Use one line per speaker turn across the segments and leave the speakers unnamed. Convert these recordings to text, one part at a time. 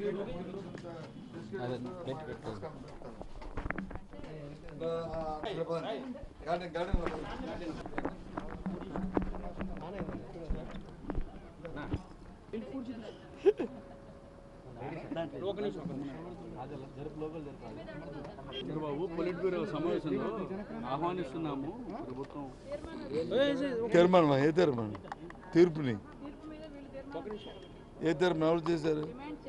అదే ప్లేట్ పెట్టు
Chandrababu polit bureau సమావేశంలో ఆహ్వానిస్తున్నాము ప్రభుత్వం
తీర్మానం ఏ తీర్మానం తీర్పుని ఏ తీర్మానం ఎవరు చేశారు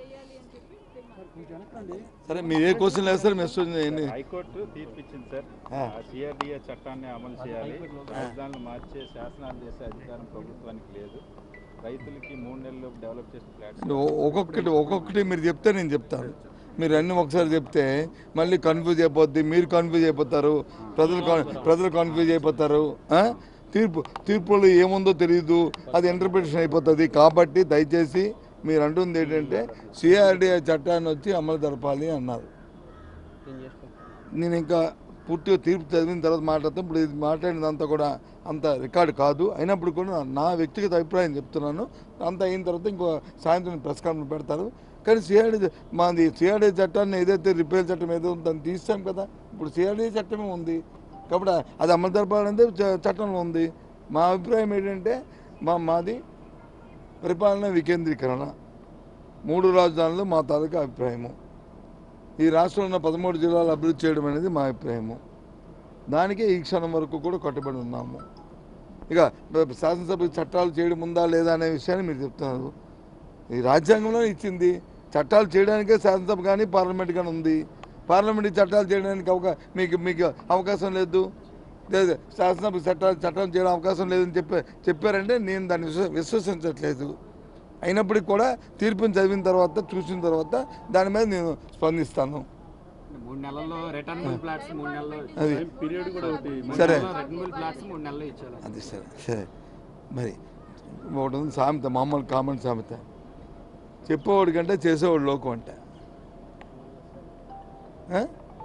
సరే మీరు ఏ క్వశ్చన్ వేస్తారు మెసేజ్ ఎన్ని
హైకోర్టు తీర్పు ఇచ్చింది సార్
ఆ.
సిఆర్డిఏ చట్టాన్ని అమలు చేయాలి రాజధానులు మార్చే శాసనాలు చేసే అధికారం ప్రభుత్వానికి లేదు రైతులకి మూడు నెలలు డెవలప్ చేసిన ప్లాట్స్
ఒ- ఒక్కొక్కటి ఒక్కొక్కటి మీరు చెప్తే నేను చెప్తాను మీరు అన్ని ఒకసారి చెప్తే మళ్ళీ కన్ఫ్యూజ్ అయిపోద్ది మీరు కన్ఫ్యూజ్ అయిపోతారు ప్రజలు కన్- ప్రజలు కన్ఫ్యూజ్ అయిపోతారు ఆ? తీర్పు తీర్పులో ఏముందో తెలియదు అది ఇంటర్ప్రిటేషన్ అయిపోతుంది కాబట్టి దయచేసి మీరు అంటుంది ఏంటంటే సిఆర్డిఏ చట్టాన్ని వచ్చి అమలు జరపాలి అన్నారు నేను ఇంకా పూర్తిగా తీర్పు చదివిన తర్వాత మాట్లాడతాను ఇప్పుడు ఇది మాట్లాడినంతా కూడా అంత రికార్డు కాదు అయినప్పుడు కూడా నా వ్యక్తిగత అభిప్రాయం చెప్తున్నాను అంత అయిన తర్వాత ఇంకో సాయంత్రం ప్రెస్ కాన్ఫరెన్స్ పెడతారు కానీ సిఆర్డీ మాది సిఆర్డీ చట్టాన్ని ఏదైతే రిపేర్ చట్టం ఏదో ఉందో దాన్ని తీస్తాం కదా ఇప్పుడు సిఆర్డీ చట్టమే ఉంది కాబట్టి అది అమలు జరపాలంటే చ- చట్టంలో ఉంది మా అభిప్రాయం ఏంటంటే మా మాది పరిపాలన వికేంద్రీకరణ మూడు రాజధానులు మా తాలూకా అభిప్రాయము ఈ రాష్ట్రంలో ఉన్న పదమూడు జిల్లాలు అభివృద్ధి చేయడం అనేది మా అభిప్రాయము దానికే ఈ క్షణం వరకు కూడా కట్టుబడి ఉన్నాము ఇక శాసనసభ చట్టాలు చేయడం ఉందా లేదా అనే విషయాన్ని మీరు చెప్తున్నారు ఈ రాజ్యాంగంలో ఇచ్చింది చట్టాలు చేయడానికే శాసనసభ కానీ పార్లమెంట్ కానీ ఉంది పార్లమెంట్ చట్టాలు చేయడానికి అవకా మీకు మీకు అవకాశం లేదు లేదు శాసనసభ చట్టాలు చట్టం చేయడం అవకాశం లేదని చెప్పి చెప్పారంటే నేను దాన్ని విశ్వ విశ్వసించట్లేదు అయినప్పటికీ కూడా తీర్పుని చదివిన తర్వాత చూసిన తర్వాత దాని మీద నేను స్పందిస్తాను
మూడు నెలల్లో రిటర్నబుల్ ప్లాట్స్ మూడు నెలల్లో
అది
పీరియడ్ కూడా ఒకటి
మూడు
సరే.
నెలల్లో రిటర్నబుల్ ప్లాట్స్ మూడు నెలల్లో ఇచ్చారు
అది సరే సరే మరి ఒకటి ఉంది సామెత మామూలు కామన్ సామెత చెప్పేవాడి కంటే చేసేవాడు లోకం అంట ఆ?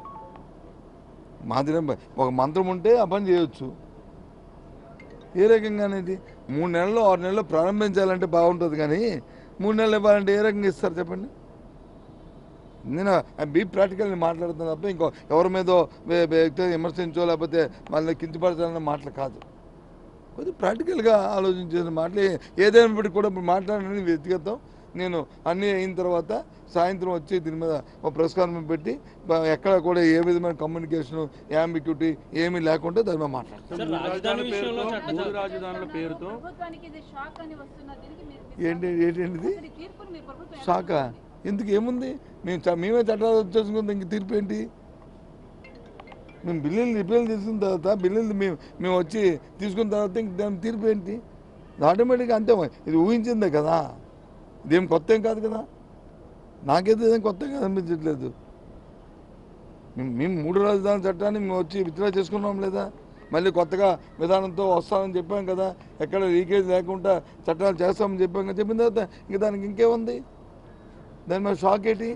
మాదిరి ఒక మంత్రం ఉంటే ఆ పని చేయొచ్చు ఏ రకంగా అనేది మూడు నెలలు ఆరు నెలలు ప్రారంభించాలంటే బాగుంటుంది కానీ మూడు నెలలు ఇవ్వాలంటే ఏ రకంగా ఇస్తారు చెప్పండి నేను బీ ప్రాక్టికల్ మాట్లాడుతున్నా తప్ప ఇంకో ఎవరి మీదో వే- వ్యక్తి విమర్శించో లేకపోతే వాళ్ళని కించపరచాలన్న మాటలు కాదు కొద్దిగా ప్రాక్టికల్గా ఆలోచించిన మాటలు ఏ- ఏదైనప్పటికీ కూడా ఇప్పుడు మాట్లాడడానికి వ్యక్తిగతం నేను అన్నీ అయిన తర్వాత సాయంత్రం వచ్చి దీని మీద ఒక ప్రెస్ కాన్ఫరెన్స్ పెట్టి బ- ఎక్కడ కూడా ఏ విధమైన కమ్యూనికేషన్ యాంబిక్యూటీ ఏమీ లేకుండా దాని మీద మాట్లాడతాను
మూడు రాజధానుల పేరుతో మూడు రాజధానుల పేరుతో
ప్రభుత్వానికి ఇది షాక్ అని వస్తున్న దీనికి మీరు మీరు
ఏంటి ఏంటిది
అసలు ఈ తీర్పుని మీరు ప్రభుత్వం ఎలా
షాకా
చూస్తుంది?
ఎందుకు ఏముంది మేము చ- మేమే చట్టాలు వచ్చేసుకుంటే ఇంక తీర్పు ఏంటి మేము బిల్లులు రిపేర్లు తీసుకున్న తర్వాత బిల్లులు మేము మేము వచ్చి తీసుకున్న తర్వాత ఇంక దాని తీర్పు ఏంటి ఆటోమేటిక్గా అంతే ఇది ఊహించిందే కదా ఇదేం కొత్త ఏం కాదు కదా నాకైతే ఇదేం కొత్తగా అనిపించట్లేదు మేము మేము మూడు రాజధాని చట్టాన్ని మేము వచ్చి విత్డ్రా చేసుకున్నాం లేదా మళ్ళీ కొత్తగా విధానంతో వస్తామని చెప్పాం కదా ఎక్కడ లీకేజ్ లేకుండా చట్టాలు చేస్తామని చెప్పాం కదా చెప్పిన తర్వాత ఇంక దానికి ఇంకేముంది దాని మీద షాక్ ఏంటి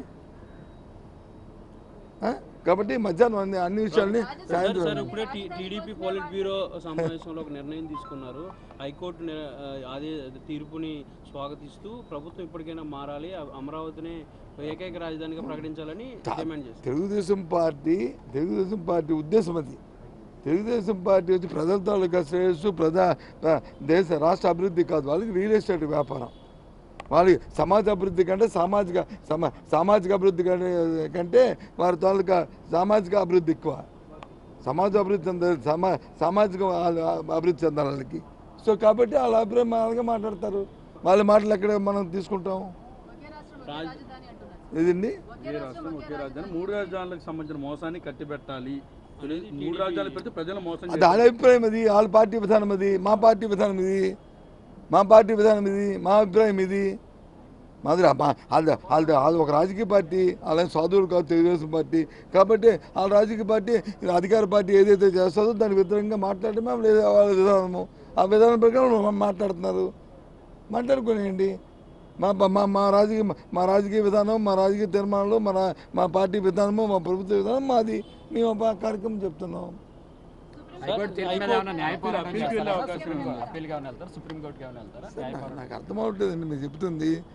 ఆ? కాబట్టి మధ్యాహ్నం అన్ని అన్ని విషయాల్ని
సార్
సాయంత్రం
సార్ ఇప్పుడే టీ- టీడీపీ పోలిట్ బ్యూరో సమావేశంలో ఒక నిర్ణయం తీసుకున్నారు హైకోర్టు ని- ఆ, అదే తీర్పుని స్వాగతిస్తూ ప్రభుత్వం ఇప్పటికైనా మారాలి అ- అమరావతిని ఏకైక రాజధానిగా ప్రకటించాలని డిమాండ్ చేస్తారు
తెలుగుదేశం పార్టీ తెలుగుదేశం పార్టీ ఉద్దేశం అది తెలుగుదేశం పార్టీ వచ్చి ప్రజల తాలూకా శ్రేయస్సు ప్రజా ఆ, దేశ రాష్ట్ర అభివృద్ధి కాదు వాళ్ళకి రియల్ ఎస్టేట్ వ్యాపారం వాళ్ళకి సమాజ అభివృద్ధి కంటే సామాజిక సమా సామాజిక అభివృద్ధి కంటే కంటే వారి తాలూకా సామాజిక అభివృద్ధి ఎక్కువ సమాజ అభివృద్ధి చెందాలి సమా సామాజిక వాళ్ళ అభివృద్ధి చెందాలి వాళ్ళకి సో కాబట్టి వాళ్ళ అభిప్రాయం వాళ్ళగా మాట్లాడతారు వాళ్ళ మాటలు ఎక్కడ మనం తీసుకుంటాం
ఒకే రాష్ట్రం ఒకే రాజధాని అంటున్నారు
ఇదండి
ఒకే రాష్ట్రం ఒకే రాజధాని మూడు రాజధానులకు సంబంధించిన మోసాన్ని కట్టిపెట్టాలి మూడు రాజధానులు పెడితే ప్రజల మోసం
అది వాళ్ళ అభిప్రాయం అది వాళ్ళ పార్టీ విధానం అది మా పార్టీ విధానం ఇది మా పార్టీ విధానం ఇది మా అభిప్రాయం ఇది మాది రా- మా- వాళ్ళది వాళ్ళది వాళ్ళది ఒక రాజకీయ పార్టీ అలాగే సాధువులు కాదు తెలుగుదేశం పార్టీ కాబట్టి వాళ్ళ రాజకీయ పార్టీ అధికార పార్టీ ఏదైతే చేస్తుందో దానికి వ్యతిరేకంగా మాట్లాడటమే వాళ్ళ వాళ్ళ విధానము ఆ విధానం ప్రకారం మా- మాట్లాడుతున్నారు మాట్లాడుకునేయండి మా మా మా రాజకీయ మా రాజకీయ విధానం మా రాజకీయ తీర్మానాలు మన మా పార్టీ విధానము మా ప్రభుత్వ విధానం మాది మేము ఆ కార్యక్రమం చెప్తున్నాం
హైకోర్టు తీర్పు మీద ఏమైనా న్యాయ పోరాటం
అప్పీల్కి వెళ్ళే
చేస్తారా?
అవకాశం ఉందా?
అప్పీల్కి ఏమైనా వెళ్తారా సుప్రీంకోర్టుకి ఏమైనా వెళ్తారా న్యాయ
నాకు
పోరాటం
నాకు అర్థమవుతుందండి మీరు చెప్తుంది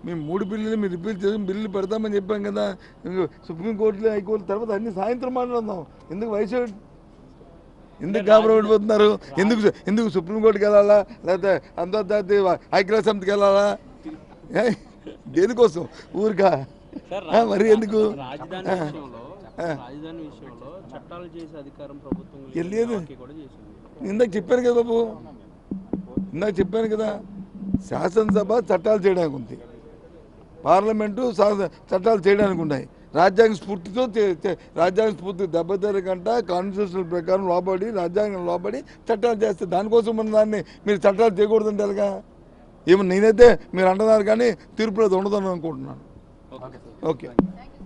మేము మూడు బిల్లులు మీరు రిపీల్ చేసి బిల్లులు పెడతామని చెప్పాం కదా ఇంకో సుప్రీంకోర్టులో హైకోర్టు తర్వాత అన్ని సాయంత్రం మాట్లాడదాం ఎందుకు వయసు ఎందుకు గాబరా పడిపోతున్నారు ఎందుకు ఎందుకు సుప్రీంకోర్టుకి వెళ్ళాలా లేకపోతే అంతర్జాతీయ ఐక్యరాజ్య సమితికి వెళ్ళాలా ఏ? దేనికోసం ఊరికా
సార్
ఆ, మరి ఎందుకు
రాజధాని విషయంలో రాజధాని విషయంలో చట్టాలు చేసే అధికారం ప్రభుత్వం
ఏ లేదు.
హాకీ కూడా చేసింది
ఇందాక చెప్పాను కదా బాబు ఇందాక చెప్పాను కదా శాసనసభ చట్టాలు చేయడానికి ఉంది పార్లమెంటు శా- చట్టాలు చేయడానికి ఉన్నాయి రాజ్యాంగ స్ఫూర్తితో చే- చే- రాజ్యాంగ స్ఫూర్తి దెబ్బతిరగంట కాన్స్టిట్యూషనల్ ప్రకారం లోబడి రాజ్యాంగం లోబడి చట్టాలు చేస్తే దానికోసం మన దాన్ని మీరు చట్టాలు చేయకూడదంటే ఎలాగా ఏమో నేనైతే మీరు అంటున్నారు కానీ తీర్పులో అది ఉండదని అనుకుంటున్నాను ఓకే
థ్యాంక్ యూ